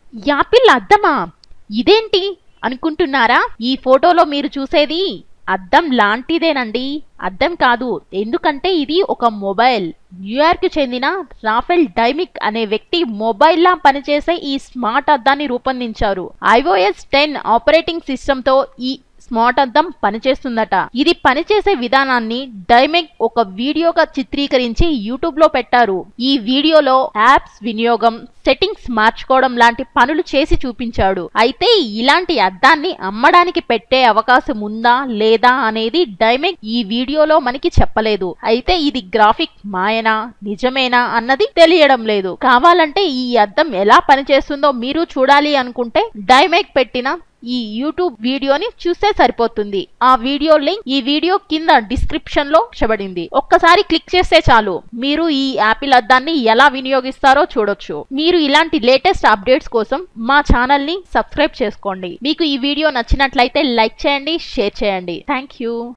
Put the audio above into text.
Apple అద్దమా ఇదేంటి అనుకుంటున్నారా ఈ ఫోటోలో మీరు చూసేది అద్దం లాంటిదేనండి అద్దం కాదు ఎందుకంటే ఇది ఒక మొబైల్ న్యూయార్క్ చెందిన రాఫెల్ డైమిక్ అనే వ్యక్తి మొబైల్ లా పనిచేసే ఈ స్మార్ట్ అద్దాన్ని రూపొందించారు ఐఓఎస్ టెన్ ఆపరేటింగ్ సిస్టమ్ తో ఈ స్మార్ట్ అద్దం పనిచేస్తుందట ఇది పనిచేసే విధానాన్ని డైమెక్ ఒక వీడియోగా చిత్రీకరించి యూట్యూబ్ లో పెట్టారు ఈ వీడియోలో యాప్స్ వినియోగం సెట్టింగ్స్ మార్చుకోవడం లాంటి పనులు చేసి చూపించాడు అయితే ఇలాంటి అద్దాన్ని అమ్మడానికి పెట్టే అవకాశం ఉందా లేదా అనేది డైమెక్ ఈ వీడియోలో మనకి చెప్పలేదు అయితే ఇది గ్రాఫిక్ మాయనా నిజమేనా అన్నది తెలియడం లేదు కావాలంటే ఈ అద్దం ఎలా పనిచేస్తుందో మీరు చూడాలి అనుకుంటే డైమెక్ పెట్టిన ఈ యూట్యూబ్ వీడియోని చూస్తే సరిపోతుంది ఆ వీడియో లింక్ ఈ వీడియో కింద డిస్క్రిప్షన్ లో ఇవ్వబడింది ఒక్కసారి క్లిక్ చేస్తే చాలు మీరు ఈ యాపిల్ అద్దాన్ని ఎలా వినియోగిస్తారో చూడొచ్చు మీరు ఇలాంటి లేటెస్ట్ అప్డేట్స్ కోసం మా ఛానల్ ని సబ్స్క్రైబ్ చేసుకోండి మీకు ఈ వీడియో నచ్చినట్లయితే లైక్ చేయండి షేర్ చేయండి థ్యాంక్ యూ